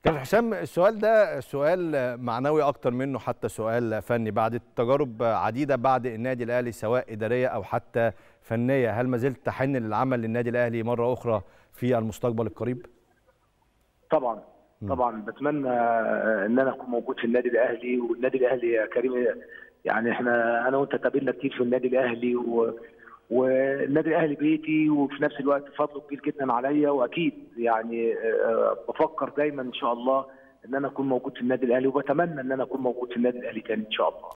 كابتن حسام السؤال ده سؤال معنوي اكتر منه حتى سؤال فني بعد التجارب عديده بعد النادي الاهلي سواء اداريه او حتى فنيه هل ما زلت تحن للعمل للنادي الاهلي مره اخرى في المستقبل القريب طبعا طبعا بتمنى ان انا اكون موجود في النادي الاهلي والنادي الاهلي يا كريم يعني احنا انا وانت تقابلنا كتير في النادي الاهلي و... والنادي الاهلي بيتي وفي نفس الوقت فضله كبير جدا عليا واكيد يعني آه، بفكر دايما ان شاء الله ان انا اكون موجود في النادي الاهلي وبتمنى ان انا اكون موجود في النادي الاهلي تاني ان شاء الله